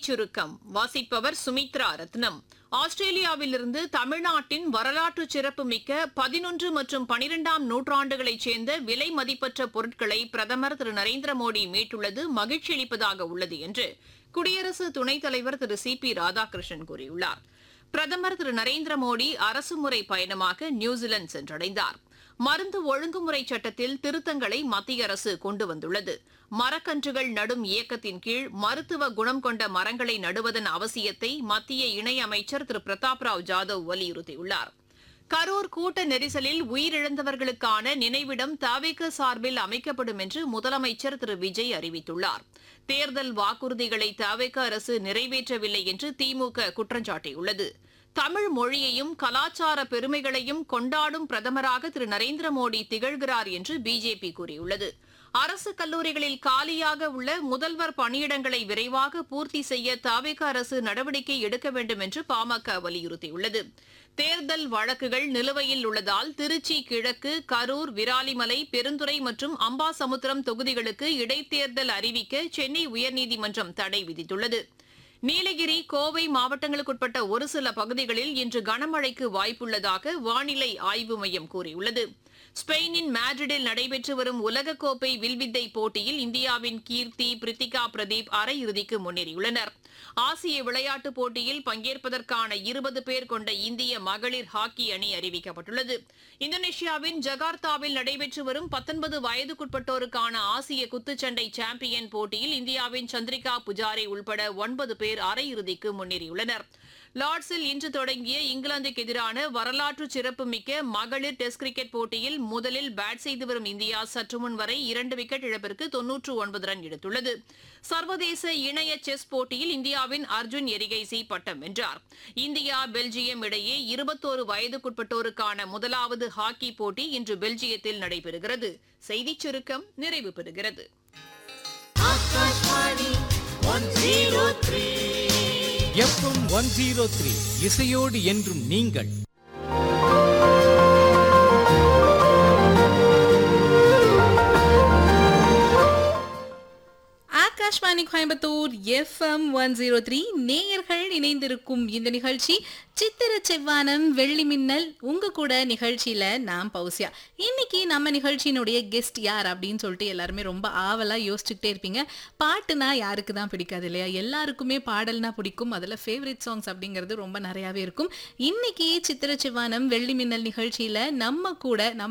செய்திச் சுருக்கம் வாசிப்பவர் சுமித்ரா ரத்னம் ஆஸ்திரேலியாவிலிருந்து தமிழ்நாட்டின் வரலாற்று சிறப்புமிக்க பதினொன்று மற்றும் பனிரெண்டாம் நூற்றாண்டுகளைச் சேர்ந்த விலை மதிப்பற்ற பொருட்களை பிரதமர் திரு நரேந்திர மோடி மீட்டுள்ளது மகிழ்ச்சியளிப்பதாக உள்ளது என்று குடியரசு துணைத் தலைவர் திரு சி பி ராதாகிருஷ்ணன் கூறியுள்ளார் பிரதமர் திரு நரேந்திர மோடி அரசுமுறை பயணமாக நியூசிலாந்து சென்றடைந்தார் மருந்து ஒழுங்குமுறை சட்டத்தில் திருத்தங்களை மத்திய அரசு கொண்டு வந்துள்ளது மரக்கன்றுகள் நடும் இயக்கத்தின் கீழ் மருத்துவ குணம் கொண்ட மரங்களை நடுவதன் அவசியத்தை மத்திய இணையமைச்சர் திரு பிரதாப் ராவ் ஜாதவ் வலியுறுத்தியுள்ளார் கரூர் கூட்ட நெரிசலில் உயிரிழந்தவர்களுக்கான நினைவிடம் தாவேக சார்பில் அமைக்கப்படும் என்று முதலமைச்சர் திரு விஜய் அறிவித்துள்ளார் தேர்தல் வாக்குறுதிகளை தாவேக அரசு நிறைவேற்றவில்லை என்று திமுக குற்றஞ்சாட்டியுள்ளது தமிழ் மொழியையும் கலாச்சார பெருமைகளையும் கொண்டாடும் பிரதமராக திரு நரேந்திர மோடி திகழ்கிறார் என்று பிஜேபி கூறியுள்ளது அரசு கல்லூரிகளில் காலியாக உள்ள முதல்வர் பணியிடங்களை விரைவாக பூர்த்தி செய்ய தாவேக அரசு நடவடிக்கை எடுக்க வேண்டும் என்று பாமக வலியுறுத்தியுள்ளது தேர்தல் வழக்குகள் நிலுவையில் உள்ளதால் திருச்சி கிழக்கு கரூர் விராலிமலை பெருந்துறை மற்றும் அம்பாசமுத்திரம் தொகுதிகளுக்கு இடைத்தேர்தல் அறிவிக்க சென்னை உயர்நீதிமன்றம் தடை விதித்துள்ளது நீலகிரி கோவை மாவட்டங்களுக்குட்பட்ட ஒரு சில பகுதிகளில் இன்று கனமழைக்கு வாய்ப்புள்ளதாக வானிலை ஆய்வு மையம் கூறியுள்ளது ஸ்பெயினின் மேட்ரிடில் நடைபெற்று வரும் உலகக்கோப்பை வில்வித்தை போட்டியில் இந்தியாவின் கீர்த்தி பிரித்திகா பிரதீப் அரையிறுதிக்கு முன்னேறியுள்ளனர் ஆசிய விளையாட்டுப் போட்டியில் பங்கேற்பதற்கான இருபது பேர் கொண்ட இந்திய மகளிர் ஹாக்கி அணி அறிவிக்கப்பட்டுள்ளது இந்தோனேஷியாவின் ஜகார்த்தாவில் நடைபெற்று வரும் பத்தொன்பது வயதுக்குட்பட்டோருக்கான ஆசிய குத்துச்சண்டை சாம்பியன் போட்டியில் இந்தியாவின் சந்திரிகா புஜாரி உள்பட ஒன்பது பேர் அரையிறுதிக்கு முன்னேறியுள்ளனர் லார்ட்ஸில் இன்று தொடங்கிய இங்கிலாந்துக்கு எதிரான வரலாற்று சிறப்புமிக்க மகளிர் டெஸ்ட் கிரிக்கெட் போட்டியில் முதலில் பேட் செய்து வரும் இந்தியா சற்று முன் வரை இரண்டு விக்கெட் இழப்பிற்கு தொன்னூற்று ஒன்பது ரன் எடுத்துள்ளது சர்வதேச இணைய செஸ் போட்டியில் இந்தியாவின் அர்ஜுன் எரிகைசி பட்டம் வென்றார் இந்தியா பெல்ஜியம் இடையே இருபத்தோரு வயதுக்குட்பட்டோருக்கான முதலாவது ஹாக்கி போட்டி இன்று பெல்ஜியத்தில் நடைபெறுகிறது செய்திச் சுருக்கம் நிறைவு பெறுகிறது எஃப்எம் ஒன் ஜீரோ த்ரீ இசையோடு என்றும் நீங்கள் Akashvani Coimbatore FM one zero three நேயர்கள் இணைந்திருக்கும் இந்த நிகழ்ச்சி சித்திர செவ்வானம் வெள்ளி மின்னல் உங்க கூட நிகழ்ச்சியில நான் பௌசியா இன்னைக்கு நம்ம நிகழ்ச்சியினுடைய கெஸ்ட் யார் அப்படின்னு சொல்லிட்டு எல்லாருமே ரொம்ப ஆவலா யோசிச்சுக்கிட்டே இருப்பீங்க பாட்டுனா யாருக்கு தான் பிடிக்காது இல்லையா எல்லாருக்குமே பாடல்னா பிடிக்கும் அதுல ஃபேவரட் சாங்ஸ் அப்படிங்கிறது ரொம்ப நிறையாவே இருக்கும் இன்னைக்கு சித்திர செவ்வானம் வெள்ளி மின்னல் நிகழ்ச்சியில நம்ம கூட நம்ம